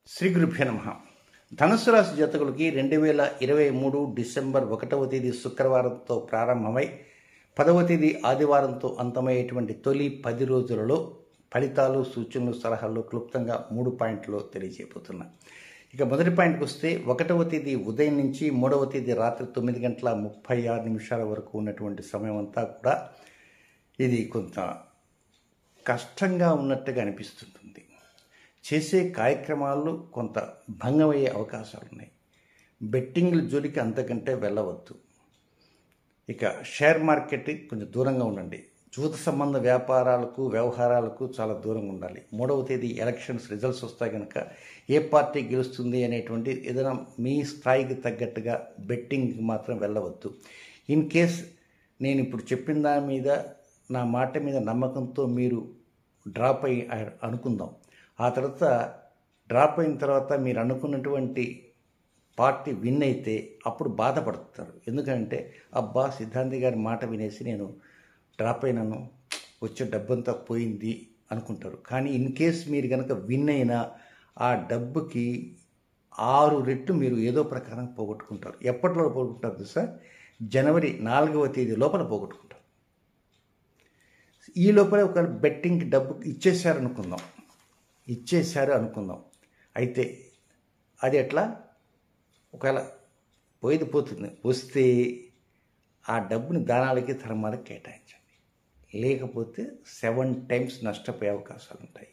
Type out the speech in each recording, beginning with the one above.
శ్రీ గురుభ్య నమ ధనుసు రాశి జాతకులకి రెండు వేల ఇరవై మూడు డిసెంబర్ ఒకటవ తేదీ శుక్రవారంతో ప్రారంభమై పదవ తేదీ ఆదివారంతో అంతమయ్యేటువంటి తొలి పది రోజులలో ఫలితాలు సూచనలు సలహాలు క్లుప్తంగా మూడు పాయింట్లు తెలియజేయబోతున్నా ఇక మొదటి పాయింట్కి వస్తే ఒకటవ తేదీ ఉదయం నుంచి మూడవ తేదీ రాత్రి తొమ్మిది గంటల ముప్పై ఆరు నిమిషాల వరకు ఉన్నటువంటి సమయం అంతా కూడా ఇది కొంత కష్టంగా ఉన్నట్టుగా అనిపిస్తుంటుంది చేసే కార్యక్రమాలు కొంత భంగమయ్యే అవకాశాలు ఉన్నాయి బెట్టింగ్ల జోలికి అంతకంటే వెళ్ళవద్దు ఇక షేర్ మార్కెట్ కొంచెం దూరంగా ఉండండి జూత సంబంధ వ్యాపారాలకు వ్యవహారాలకు చాలా దూరంగా ఉండాలి మూడవ తేదీ ఎలక్షన్స్ రిజల్ట్స్ వస్తాయి కనుక ఏ పార్టీ గెలుస్తుంది అనేటువంటి ఏదైనా మీ స్థాయికి తగ్గట్టుగా బెట్టింగ్కి మాత్రం వెళ్ళవద్దు ఇన్ కేస్ నేను ఇప్పుడు చెప్పిన దాని మీద నా మాట మీద నమ్మకంతో మీరు డ్రాప్ అయ్యి అనుకుందాం ఆ తర్వాత డ్రాప్ అయిన తర్వాత మీరు అనుకున్నటువంటి పార్టీ విన్ అయితే అప్పుడు బాధపడతారు ఎందుకంటే అబ్బా సిద్ధాంతి గారి మాట వినేసి నేను డ్రాప్ అయినాను వచ్చే డబ్బంతా పోయింది అనుకుంటారు కానీ ఇన్ కేస్ మీరు కనుక విన్ అయినా ఆ డబ్బుకి ఆరు రెట్లు మీరు ఏదో ప్రకారం పోగొట్టుకుంటారు ఎప్పటిలో పోగొట్టుకుంటారు తెలుసా జనవరి నాలుగవ తేదీ లోపల పోగొట్టుకుంటారు ఈ లోపల ఒక బెట్టింగ్ డబ్బు ఇచ్చేశారు అనుకుందాం ఇచ్చేశారు అనుకుందాం అయితే అది ఎట్లా ఒకవేళ పోయేది పోతుంది వస్తే ఆ డబ్బుని దానాలకి ధర్మాలకి కేటాయించండి లేకపోతే సెవెన్ టైమ్స్ నష్టపోయే అవకాశాలు ఉంటాయి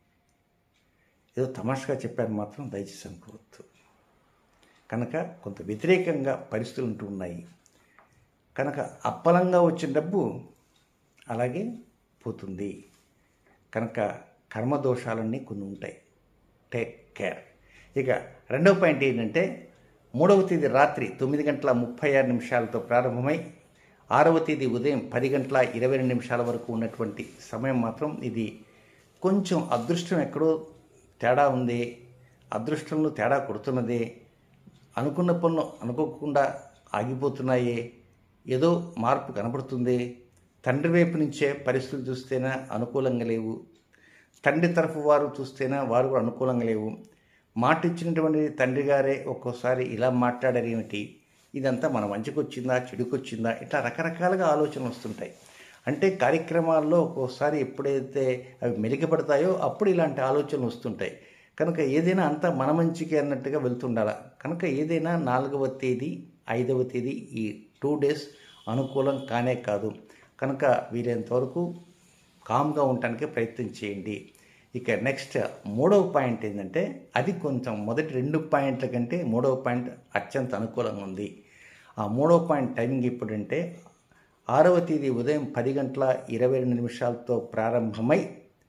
ఏదో తమాషగా చెప్పారు మాత్రం దయచేసి అనుకోవద్దు కనుక కొంత వ్యతిరేకంగా పరిస్థితులు ఉంటూ ఉన్నాయి కనుక అప్పలంగా వచ్చిన డబ్బు అలాగే పోతుంది కనుక కర్మదోషాలన్నీ కొన్ని ఉంటాయి టేక్ కేర్ ఇక రెండవ పాయింట్ ఏంటంటే మూడవ తేదీ రాత్రి తొమ్మిది గంటల ముప్పై ఆరు నిమిషాలతో ప్రారంభమై ఆరవ తేదీ ఉదయం పది గంటల ఇరవై రెండు నిమిషాల వరకు ఉన్నటువంటి సమయం మాత్రం ఇది కొంచెం అదృష్టం ఎక్కడో తేడా ఉంది అదృష్టంలో తేడా కొడుతున్నదే అనుకున్న పనులు అనుకోకుండా ఆగిపోతున్నాయే ఏదో మార్పు కనపడుతుంది తండ్రి వైపు నుంచే పరిస్థితులు చూస్తేనే అనుకూలంగా లేవు తండ్రి తరఫు వారు చూస్తేనే వారు కూడా అనుకూలంగా లేవు మాట ఇచ్చినటువంటి తండ్రి గారే ఒక్కోసారి ఇలా మాట్లాడారు ఏమిటి ఇదంతా మన మంచికి వచ్చిందా చెడుకు వచ్చిందా ఇట్లా రకరకాలుగా ఆలోచనలు వస్తుంటాయి అంటే కార్యక్రమాల్లో ఒక్కోసారి ఎప్పుడైతే అవి మెలిగపడతాయో అప్పుడు ఇలాంటి ఆలోచనలు వస్తుంటాయి కనుక ఏదైనా అంతా మన మంచికి అన్నట్టుగా వెళ్తుండాల కనుక ఏదైనా నాలుగవ తేదీ ఐదవ తేదీ ఈ టూ డేస్ అనుకూలం కానే కాదు కనుక వీలైనంత వరకు కామ్గా ఉండటానికి ప్రయత్నం చేయండి ఇక నెక్స్ట్ మూడవ పాయింట్ ఏంటంటే అది కొంచెం మొదటి రెండు పాయింట్ల కంటే మూడవ పాయింట్ అత్యంత అనుకూలంగా ఉంది ఆ మూడవ పాయింట్ టైమింగ్ ఎప్పుడంటే ఆరవ తేదీ ఉదయం పది గంటల ఇరవై రెండు నిమిషాలతో ప్రారంభమై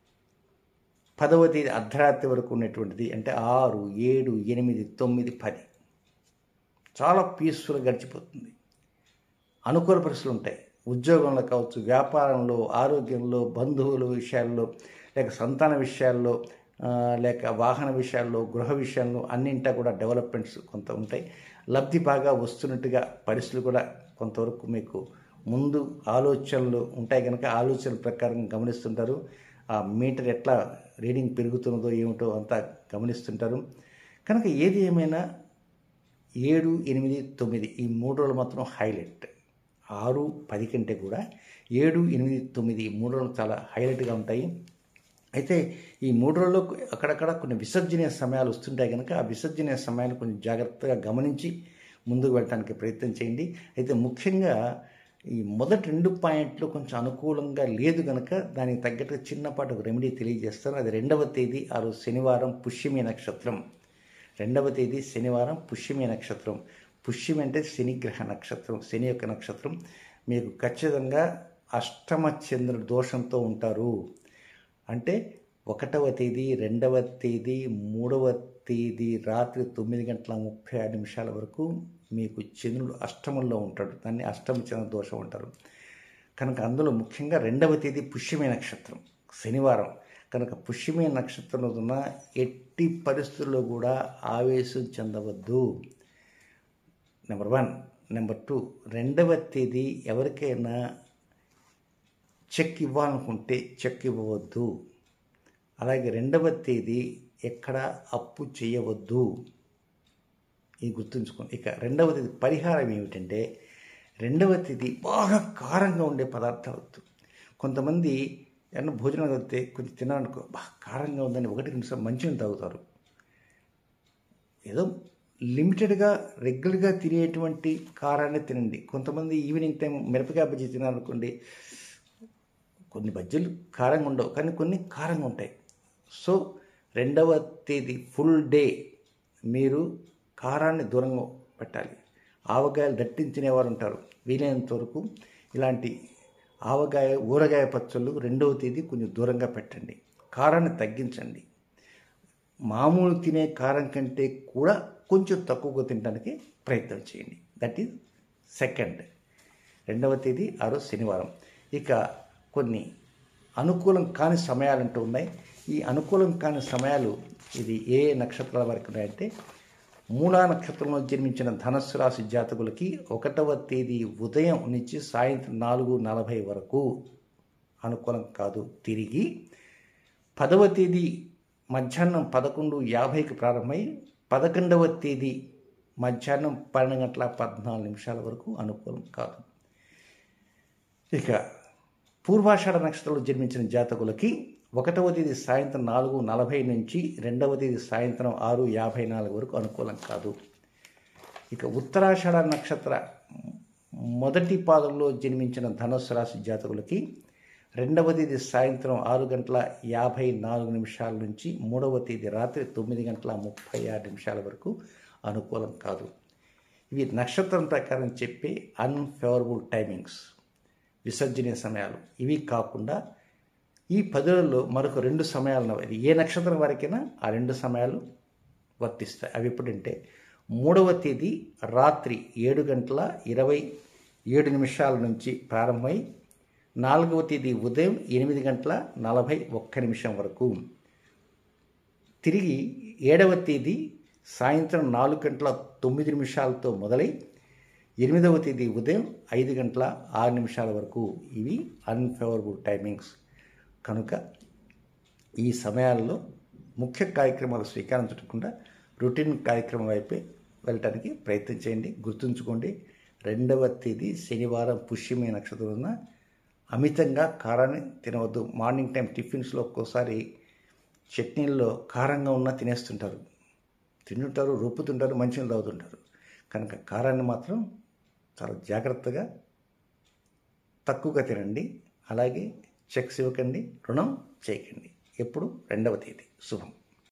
పదవ తేదీ అర్ధరాత్రి వరకు ఉన్నటువంటిది అంటే ఆరు ఏడు ఎనిమిది తొమ్మిది పది చాలా పీస్ఫుల్గా గడిచిపోతుంది అనుకూల పరిస్థితులు ఉంటాయి ఉద్యోగంలో కావచ్చు వ్యాపారంలో ఆరోగ్యంలో బంధువుల విషయాల్లో లేక సంతాన విషయాల్లో లేక వాహన విషయాల్లో గృహ విషయాల్లో అన్నింటా కూడా డెవలప్మెంట్స్ కొంత ఉంటాయి లబ్ధి బాగా వస్తున్నట్టుగా పరిస్థితులు కూడా కొంతవరకు మీకు ముందు ఆలోచనలు ఉంటాయి కనుక ఆలోచనల ప్రకారం గమనిస్తుంటారు ఆ మీటర్ ఎట్లా రీడింగ్ పెరుగుతున్నదో ఏమిటో అంతా గమనిస్తుంటారు కనుక ఏది ఏమైనా ఏడు ఎనిమిది తొమ్మిది ఈ మూడు రోజులు మాత్రం హైలైట్ ఆరు పది కంటే కూడా ఏడు ఎనిమిది తొమ్మిది ఈ మూడు రోజులు చాలా హైలైట్గా ఉంటాయి అయితే ఈ మూడు రోజుల్లో అక్కడక్కడ కొన్ని విసర్జనీయ సమయాలు వస్తుంటాయి కనుక ఆ విసర్జనీయ సమయాన్ని కొంచెం జాగ్రత్తగా గమనించి ముందుకు వెళ్ళడానికి ప్రయత్నం చేయండి అయితే ముఖ్యంగా ఈ మొదటి రెండు పాయింట్లు కొంచెం అనుకూలంగా లేదు కనుక దానికి తగ్గట్టుగా చిన్నపాటి ఒక రెమెడీ తెలియజేస్తాను అది రెండవ తేదీ ఆ రోజు శనివారం పుష్యమి నక్షత్రం రెండవ తేదీ శనివారం పుష్యమి నక్షత్రం పుష్యమి అంటే శనిగ్రహ నక్షత్రం శని యొక్క నక్షత్రం మీకు ఖచ్చితంగా అష్టమ చంద్రుడు దోషంతో ఉంటారు అంటే ఒకటవ తేదీ రెండవ తేదీ మూడవ తేదీ రాత్రి తొమ్మిది గంటల ముప్పై ఆరు నిమిషాల వరకు మీకు చంద్రుడు అష్టమంలో ఉంటాడు దాన్ని అష్టమ చంద్ర దోషం అంటారు కనుక అందులో ముఖ్యంగా రెండవ తేదీ పుష్యమే నక్షత్రం శనివారం కనుక పుష్యమే నక్షత్రం ఉన్న ఎట్టి పరిస్థితుల్లో కూడా ఆవేశం చెందవద్దు నెంబర్ వన్ నెంబర్ టూ రెండవ తేదీ ఎవరికైనా చెక్ ఇవ్వాలనుకుంటే చెక్ ఇవ్వవద్దు అలాగే రెండవ తేదీ ఎక్కడ అప్పు చేయవద్దు ఇది గుర్తుంచుకోండి ఇక రెండవ తేదీ పరిహారం ఏమిటంటే రెండవ తేదీ బాగా కారంగా ఉండే పదార్థాలు వద్దు కొంతమంది ఏమన్నా భోజనం వస్తే కొంచెం తినాలనుకో బాగా కారంగా ఉందని ఒకటి రెండు సార్లు మంచిగా తాగుతారు ఏదో లిమిటెడ్గా రెగ్యులర్గా తినేటువంటి కారాన్ని తినండి కొంతమంది ఈవినింగ్ టైం మిరపకాయ బజ్జీ తినాలనుకోండి కొన్ని బజ్జీలు కారంగా ఉండవు కానీ కొన్ని కారంగా ఉంటాయి సో రెండవ తేదీ ఫుల్ డే మీరు కారాన్ని దూరంగా పెట్టాలి ఆవకాయలు దట్టించినవారు ఉంటారు వీలైనంత వరకు ఇలాంటి ఆవకాయ ఊరగాయ పచ్చళ్ళు రెండవ తేదీ కొంచెం దూరంగా పెట్టండి కారాన్ని తగ్గించండి మామూలు తినే కారం కంటే కూడా కొంచెం తక్కువగా తినడానికి ప్రయత్నం చేయండి దట్ ఈజ్ సెకండ్ రెండవ తేదీ ఆ రోజు శనివారం ఇక కొన్ని అనుకూలం కాని సమయాలు అంటూ ఉన్నాయి ఈ అనుకూలం కాని సమయాలు ఇది ఏ నక్షత్రాల వరకు ఉన్నాయంటే మూలా నక్షత్రంలో జన్మించిన ధనస్సు రాశి జాతకులకి ఒకటవ తేదీ ఉదయం నుంచి సాయంత్రం నాలుగు నలభై వరకు అనుకూలం కాదు తిరిగి పదవ తేదీ మధ్యాహ్నం పదకొండు యాభైకి ప్రారంభమై పదకొండవ తేదీ మధ్యాహ్నం పన్నెండు గంటల పద్నాలుగు నిమిషాల వరకు అనుకూలం కాదు ఇక పూర్వాషాఢ నక్షత్రంలో జన్మించిన జాతకులకి ఒకటవ తేదీ సాయంత్రం నాలుగు నలభై నుంచి రెండవ తేదీ సాయంత్రం ఆరు యాభై నాలుగు వరకు అనుకూలం కాదు ఇక ఉత్తరాషాఢ నక్షత్ర మొదటి పాదంలో జన్మించిన ధనుస్సు రాశి జాతకులకి రెండవ తేదీ సాయంత్రం ఆరు గంటల యాభై నాలుగు నిమిషాల నుంచి మూడవ తేదీ రాత్రి తొమ్మిది గంటల ముప్పై ఆరు నిమిషాల వరకు అనుకూలం కాదు ఇవి నక్షత్రం ప్రకారం చెప్పే అన్ఫేవరబుల్ టైమింగ్స్ విసర్జనీయ సమయాలు ఇవి కాకుండా ఈ పదులలో మరొక రెండు సమయాలు ఉన్నాయి. ఇది ఏ నక్షత్రం వరకైనా ఆ రెండు సమయాలు వర్తిస్తాయి అవి ఎప్పుడంటే మూడవ తేదీ రాత్రి ఏడు గంటల ఇరవై ఏడు నిమిషాల నుంచి ప్రారంభమై నాలుగవ తేదీ ఉదయం ఎనిమిది గంటల నలభై ఒక్క నిమిషం వరకు తిరిగి ఏడవ తేదీ సాయంత్రం నాలుగు గంటల తొమ్మిది నిమిషాలతో మొదలై ఎనిమిదవ తేదీ ఉదయం ఐదు గంటల ఆరు నిమిషాల వరకు ఇవి అన్ఫేవరబుల్ టైమింగ్స్ కనుక ఈ సమయాల్లో ముఖ్య కార్యక్రమాలు స్వీకారం చుట్టకుండా రొటీన్ కార్యక్రమం వైపే వెళ్ళటానికి ప్రయత్నం చేయండి గుర్తుంచుకోండి రెండవ తేదీ శనివారం పుష్యమి నక్షత్రం ఉన్న అమితంగా కారాన్ని తినవద్దు మార్నింగ్ టైం టిఫిన్స్లో ఒక్కోసారి చట్నీల్లో కారంగా ఉన్న తినేస్తుంటారు తింటుంటారు రూపుతుంటారు మంచిగా తాగుతుంటారు కనుక కారాన్ని మాత్రం చాలా జాగ్రత్తగా తక్కువగా తినండి అలాగే చెక్స్ ఇవ్వకండి రుణం చేయకండి ఎప్పుడు రెండవ తేదీ శుభం